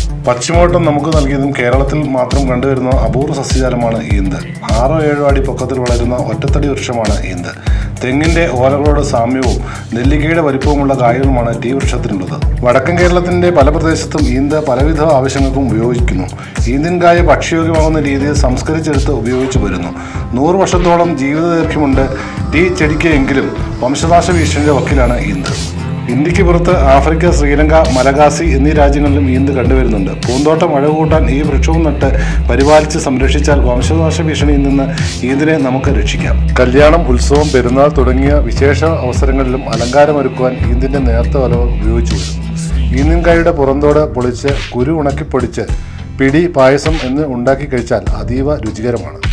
പശ്ചിമോട്ടം നമുക്ക് നൽകിയതും കേരളത്തിൽ മാത്രം കണ്ടുവരുന്ന അപൂർവ സസ്യജാലമാണ് ഈന്ത് ആറോ ഏഴോ അടി പൊക്കത്തിൽ വളരുന്ന ഒറ്റത്തടി വൃക്ഷമാണ് ഈന്ത് തെങ്ങിന്റെ ഓലകളോട് സാമ്യവും നെല്ലിക്കയുടെ വലിപ്പവുമുള്ള കായകളുമാണ് ടീ വൃക്ഷത്തിനുള്ളത് വടക്കൻ കേരളത്തിന്റെ പല പ്രദേശത്തും ഈന്ത് പലവിധ ആവശ്യങ്ങൾക്കും ഉപയോഗിക്കുന്നു ഈന്തിൻ കായ ഭക്ഷ്യയോഗ്യമാകുന്ന രീതിയിൽ സംസ്കരിച്ചെടുത്ത് ഉപയോഗിച്ചു വരുന്നു നൂറ് വർഷത്തോളം ജീവിത ദൈർഘ്യമുണ്ട് ടീ ചെടിക്ക് എങ്കിലും വംശനാശ ഭീഷണിയുടെ വക്കിലാണ് ഈന്ത് ഇന്ത്യക്ക് പുറത്ത് ആഫ്രിക്ക ശ്രീലങ്ക മലഗാസി എന്നീ രാജ്യങ്ങളിലും ഈന്ത് കണ്ടുവരുന്നുണ്ട് പൂന്തോട്ടം മഴ കൂട്ടാൻ ഈ വൃക്ഷവും നട്ട് പരിപാലിച്ച് സംരക്ഷിച്ചാൽ വംശനാശ ഭീഷണിയിൽ നിന്ന് ഈന്തിനെ നമുക്ക് രക്ഷിക്കാം കല്യാണം ഉത്സവം പെരുന്നാൾ തുടങ്ങിയ വിശേഷ അവസരങ്ങളിലും അലങ്കാരമൊരുക്കുവാൻ ഈന്തിന്റെ നേർത്ത വലവ് ഉപയോഗിച്ചു വരുന്നു ഈന്തിൻകായുടെ പുറന്തോട് പൊളിച്ച് കുരു ഉണക്കിപ്പൊടിച്ച് പിടി പായസം എന്ന് ഉണ്ടാക്കി കഴിച്ചാൽ അതീവ രുചികരമാണ്